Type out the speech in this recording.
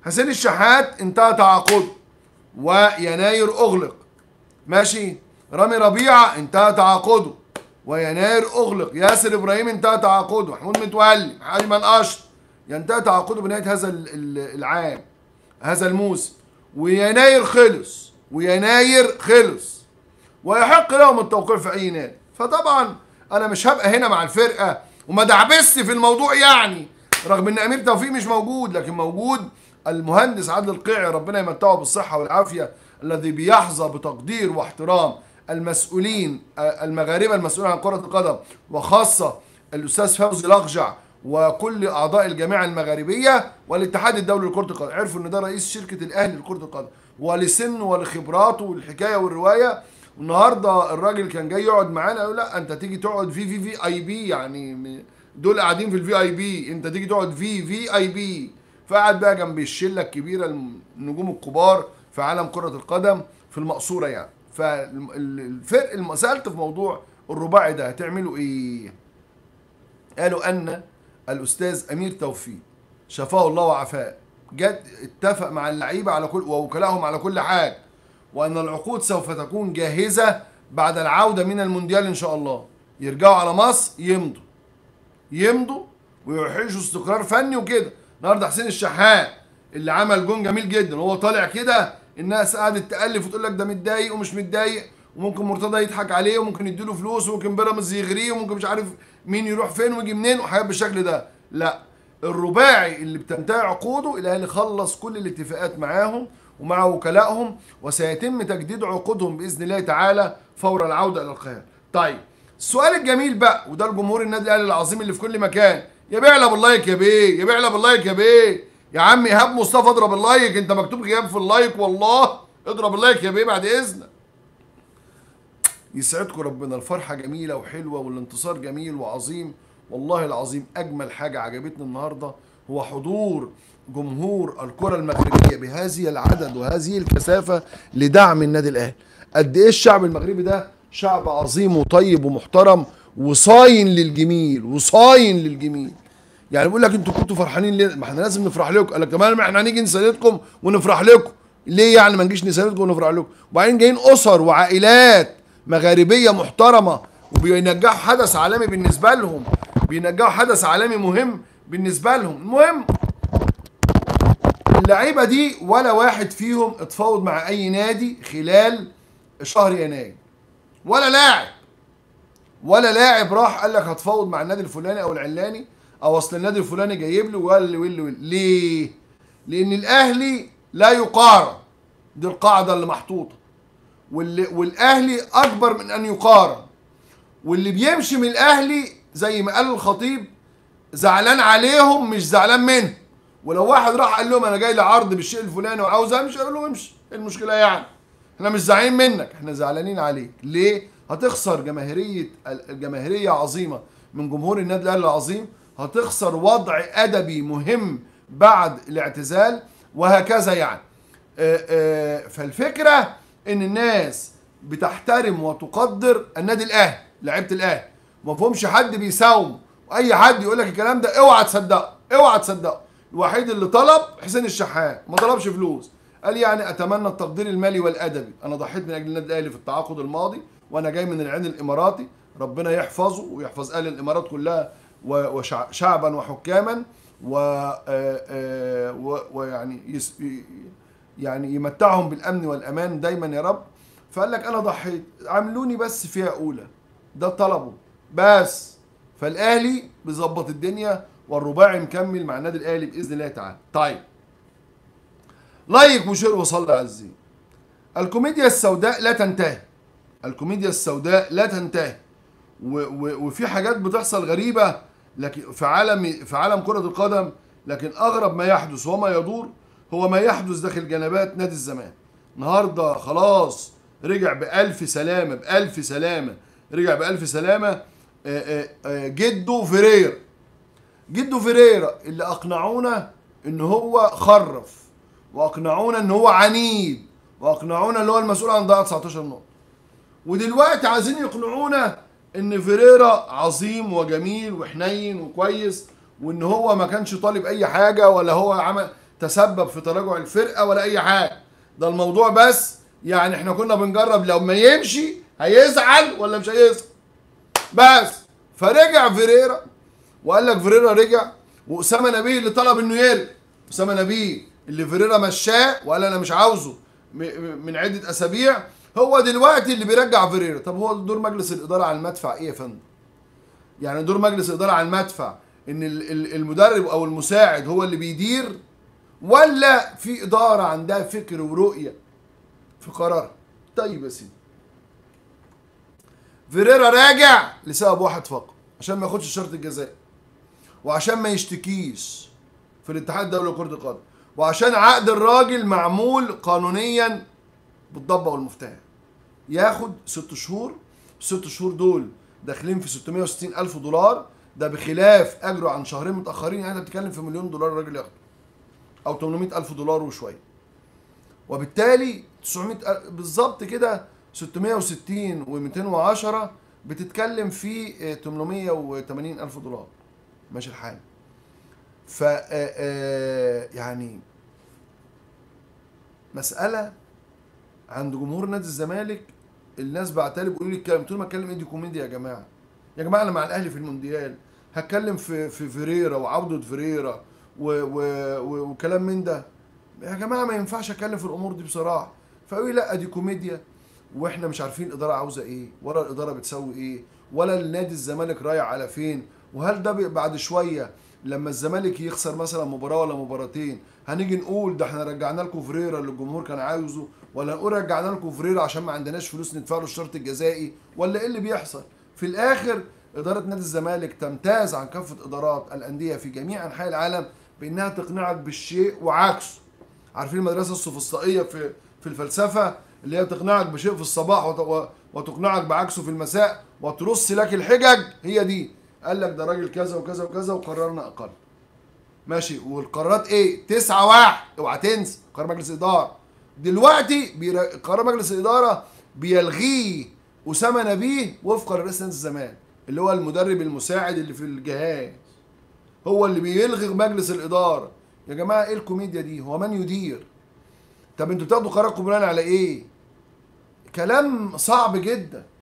حسين الشحات انتهى تعاقده ويناير اغلق ماشي رامي ربيعه انتهى تعاقده ويناير اغلق ياسر ابراهيم انتهى تعاقده محمود متولي ايمن اشرف ينتهي تعاقده بنهايه هذا ال- ال- العام هذا الموسم ويناير خلص ويناير خلص ويحق لهم التوقيع في اي نادي فطبعا انا مش هبقى هنا مع الفرقه وما دعبست في الموضوع يعني رغم ان امير توفيق مش موجود لكن موجود المهندس عادل القيعي ربنا يمتعه بالصحه والعافيه الذي بيحظى بتقدير واحترام المسؤولين آه، المغاربه المسؤولين عن كره القدم وخاصه الاستاذ فوزي الاخجع وكل اعضاء الجامعه المغاربيه والاتحاد الدولي لكره القدم عرفوا ان ده رئيس شركه الاهلي لكره القدم ولسنه ولخبراته والحكايه والروايه النهارده الراجل كان جاي يقعد معانا يقول لا انت تيجي تقعد في في في اي بي يعني م- دول قاعدين في الفي اي بي انت تيجي تقعد في في اي بي فقعد بقى جنب الشله الكبيره النجوم الكبار في عالم كره القدم في المقصوره يعني فالفرق الم- سالت في موضوع الرباعي ده هتعملوا ايه؟ قالوا ان الاستاذ امير توفيق شفاه الله وعافاه جد اتفق مع اللعيبه على كل ووكلائهم على كل حاجه وان العقود سوف تكون جاهزه بعد العوده من المونديال ان شاء الله يرجعوا على مصر يمضوا يمضوا ويعيشوا استقرار فني وكده النهارده حسين الشحات اللي عمل جون جميل جدا وهو طالع كده الناس قعدت تالف وتقول لك ده متضايق ومش متضايق وممكن مرتضى يضحك عليه وممكن يديله فلوس وممكن بيراميدز يغريه وممكن مش عارف مين يروح فين ويجي منين وحاجات بالشكل ده لا الرباعي اللي بتنتهي عقوده الاهلي خلص كل الاتفاقات معاهم ومع وكلائهم وسيتم تجديد عقودهم باذن الله تعالى فور العوده الى القاهره. طيب السؤال الجميل بقى وده الجمهور النادي الاهلي العظيم اللي في كل مكان يا بيعلى باللايك يا بيه يا بيعلى باللايك يا بيه يا عم ايهاب مصطفى اضرب اللايك انت مكتوب غياب في اللايك والله اضرب اللايك يا بيه بعد اذنك يسعدكم ربنا الفرحة جميلة وحلوة والانتصار جميل وعظيم والله العظيم أجمل حاجة عجبتني النهاردة هو حضور جمهور الكرة المغربية بهذه العدد وهذه الكثافة لدعم النادي الأهلي قد إيه الشعب المغربي ده شعب عظيم وطيب ومحترم وصاين للجميل وصاين للجميل يعني بيقول لك انتوا كنتوا فرحانين ليه؟ ما احنا لازم نفرح لكم قال لك كمان ما احنا هنيجي نساندكم ونفرح لكم ليه يعني ما نجيش نساندكم ونفرح لكم وبعدين جايين اسر وعائلات مغاربيه محترمه وبينجحوا حدث عالمي بالنسبه لهم بينجحوا حدث عالمي مهم بالنسبه لهم المهم اللعيبه دي ولا واحد فيهم اتفاوض مع اي نادي خلال شهر يناير ولا لاعب ولا لاعب راح قال لك هتفاوض مع النادي الفلاني او العلاني او اصل النادي الفلاني جايب له واللي واللي واللي ليه؟ لان الاهلي لا يقارن دي القاعده اللي محطوطه واللي والاهلي اكبر من ان يقارن واللي بيمشي من الاهلي زي ما قال الخطيب زعلان عليهم مش زعلان منهم ولو واحد راح قال لهم انا جاي لي عرض بالشيء الفلاني وعاوز امشي قالوا له امشي ايه المشكله يعني احنا مش زعلانين منك احنا زعلانين عليك ليه هتخسر جماهيريه الجماهيريه عظيمه من جمهور النادي الاهلي العظيم هتخسر وضع ادبي مهم بعد الاعتزال وهكذا يعني آه، آه، فالفكره ان الناس بتحترم وتقدر النادي الاهلي لعيبه الاهلي ما فيهمش حد بيساوم واي حد يقول لك الكلام ده اوعى تصدقه اوعى تصدقه الوحيد اللي طلب حسين الشحات ما طلبش فلوس قال يعني اتمنى التقدير المالي والادبي انا ضحيت من اجل النادي الاهلي في التعاقد الماضي وانا جاي من العين الاماراتي ربنا يحفظه ويحفظ اهل الامارات كلها وشعبا وحكاما و آه، آه، و- ويعني يس- ي- يعني يمتعهم بالامن والامان دايما يا رب فقال لك انا ضحيت عاملوني بس فيها اولى ده طلبه بس فالاهلي بيظبط الدنيا والرباعي مكمل مع النادي الاهلي باذن الله تعالى طيب لايك وشير وصلي على الزين الكوميديا السوداء لا تنتهي الكوميديا السوداء لا تنتهي و و وفي حاجات بتحصل غريبه لكن في عالم في عالم كره القدم لكن اغرب ما يحدث وما يدور هو ما يحدث داخل جنبات نادي الزمالك النهارده خلاص رجع بألف سلامه بألف سلامه رجع بألف سلامه آه، آه، آه، جده فيريرا جده فيريرا اللي اقنعونا ان هو خرف واقنعونا ان هو عنيد واقنعونا ان هو المسؤول عن ضياع 19 نقطه ودلوقتي عايزين يقنعونا ان فيريرا عظيم وجميل وحنين وكويس وان هو ما كانش طالب اي حاجه ولا هو عمل تسبب في تراجع الفرقه ولا اي حاجه ده الموضوع بس يعني احنا كنا بنجرب لو ما يمشي هيزعل ولا مش هيزعل بس فرجع فيريرا وقال لك فيريرا رجع واسامه نبيه اللي طلب انه يرجع اسامه نبيه اللي فيريرا مشاه وقال انا مش عاوزه م- م- من عده اسابيع هو دلوقتي اللي بيرجع فيريرا طب هو دور مجلس الاداره على المدفع ايه يا فندم يعني دور مجلس الاداره على المدفع ان ال- ال- المدرب او المساعد هو اللي بيدير ولا في اداره عندها فكر ورؤيه في قرارها طيب يا سيدي فيريرا راجع لسبب واحد فقط عشان ما ياخدش الشرط الجزائي وعشان ما يشتكيش في الاتحاد الدولي لكرة القدم وعشان عقد الراجل معمول قانونيا بالضبة والمفتاح ياخد ست شهور الست شهور دول داخلين في 660 ألف دولار ده بخلاف أجره عن شهرين متأخرين يعني أنت بتتكلم في مليون دولار الراجل ياخده أو 800 ألف دولار وشوية وبالتالي 900 أل- بالظبط كده 660 و210 بتتكلم في آه، 880 ألف دولار ماشي الحال ف آه، آه، يعني مسألة عند جمهور نادي الزمالك الناس بعتلي بيقولوا لي الكلام طول ما اتكلم ايدي كوميديا يا جماعه يا جماعه انا مع الاهلي في المونديال هتكلم في في فيريرا وعوده فيريرا و و و وكلام من ده يا جماعه ما ينفعش اتكلم في الامور دي بصراحه فقالوا لي لا دي كوميديا واحنا مش عارفين الاداره عاوزه ايه ولا الاداره بتسوي ايه ولا النادي الزمالك رايح على فين وهل ده بي- بعد شويه لما الزمالك يخسر مثلا مباراه ولا مباراتين هنيجي نقول ده احنا رجعنا لكم فريرا اللي الجمهور كان عاوزه ولا نقول رجعنا لكم فريرا عشان ما عندناش فلوس ندفع له الشرط الجزائي ولا ايه اللي بيحصل في الاخر اداره نادي الزمالك تمتاز عن كافه ادارات الانديه في جميع انحاء العالم بانها تقنعك بالشيء وعكسه عارفين المدرسه السوفسطائيه في في الفلسفه اللي هي تقنعك بشيء في الصباح وت- و- وتقنعك بعكسه في المساء وترص لك الحجج هي دي قال لك ده راجل كذا وكذا وكذا وقررنا اقل ماشي والقرارات ايه؟ تسعة واحد اوعى تنسى قرار مجلس الاداره دلوقتي بير... قرار مجلس الاداره بيلغيه اسامه نبيه وفقا لرئيس نادي الزمالك اللي هو المدرب المساعد اللي في الجهاز هو اللي بيلغي مجلس الاداره يا جماعه ايه الكوميديا دي هو من يدير طب انتوا بتاخدوا قراركم بناء على ايه كلام صعب جدا